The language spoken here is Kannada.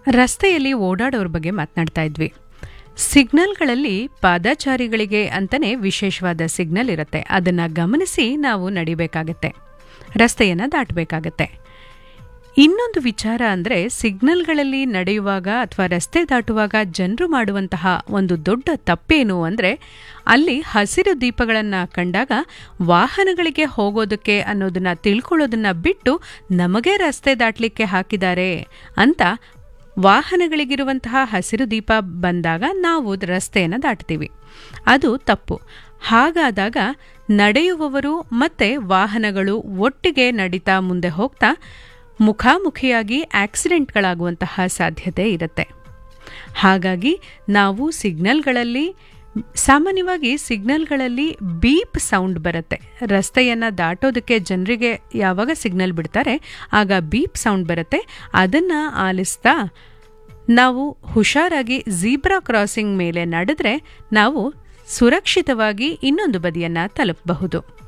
ರಸ್ತೆಯಲ್ಲಿ ಓಡಾಡೋರ ಬಗ್ಗೆ ಮಾತನಾಡ್ತಾ ಇದ್ವಿ ಸಿಗ್ನಲ್ಗಳಲ್ಲಿ ಪಾದಚಾರಿಗಳಿಗೆ ಅಂತಲೇ ವಿಶೇಷವಾದ ಸಿಗ್ನಲ್ ಇರುತ್ತೆ ಅದನ್ನು ಗಮನಿಸಿ ನಾವು ನಡಿಬೇಕಾಗತ್ತೆ ರಸ್ತೆಯನ್ನು ದಾಟಬೇಕಾಗತ್ತೆ ಇನ್ನೊಂದು ವಿಚಾರ ಅಂದರೆ ಸಿಗ್ನಲ್ಗಳಲ್ಲಿ ನಡೆಯುವಾಗ ಅಥವಾ ರಸ್ತೆ ದಾಟುವಾಗ ಜನರು ಮಾಡುವಂತಹ ಒಂದು ದೊಡ್ಡ ತಪ್ಪೇನು ಅಂದರೆ ಅಲ್ಲಿ ಹಸಿರು ದೀಪಗಳನ್ನು ಕಂಡಾಗ ವಾಹನಗಳಿಗೆ ಹೋಗೋದಕ್ಕೆ ಅನ್ನೋದನ್ನ ತಿಳ್ಕೊಳ್ಳೋದನ್ನ ಬಿಟ್ಟು ನಮಗೆ ರಸ್ತೆ ದಾಟಲಿಕ್ಕೆ ಹಾಕಿದ್ದಾರೆ ಅಂತ ವಾಹನಗಳಿಗಿರುವಂತಹ ಹಸಿರು ದೀಪ ಬಂದಾಗ ನಾವು ರಸ್ತೆಯನ್ನು ದಾಟ್ತೀವಿ ಅದು ತಪ್ಪು ಹಾಗಾದಾಗ ನಡೆಯುವವರು ಮತ್ತೆ ವಾಹನಗಳು ಒಟ್ಟಿಗೆ ನಡೀತಾ ಮುಂದೆ ಹೋಗ್ತಾ ಮುಖಾಮುಖಿಯಾಗಿ ಆಕ್ಸಿಡೆಂಟ್ಗಳಾಗುವಂತಹ ಸಾಧ್ಯತೆ ಇರುತ್ತೆ ಹಾಗಾಗಿ ನಾವು ಸಿಗ್ನಲ್ಗಳಲ್ಲಿ ಸಾಮಾನ್ಯವಾಗಿ ಸಿಗ್ನಲ್ಗಳಲ್ಲಿ ಬೀಪ್ ಸೌಂಡ್ ಬರುತ್ತೆ ರಸ್ತೆಯನ್ನು ದಾಟೋದಕ್ಕೆ ಜನರಿಗೆ ಯಾವಾಗ ಸಿಗ್ನಲ್ ಬಿಡ್ತಾರೆ ಆಗ ಬೀಪ್ ಸೌಂಡ್ ಬರುತ್ತೆ ಅದನ್ನು ಆಲಿಸ್ತಾ ನಾವು ಹುಷಾರಾಗಿ ಝೀಬ್ರಾ ಕ್ರಾಸಿಂಗ್ ಮೇಲೆ ನಡೆದ್ರೆ ನಾವು ಸುರಕ್ಷಿತವಾಗಿ ಇನ್ನೊಂದು ಬದಿಯನ್ನು ತಲುಪಬಹುದು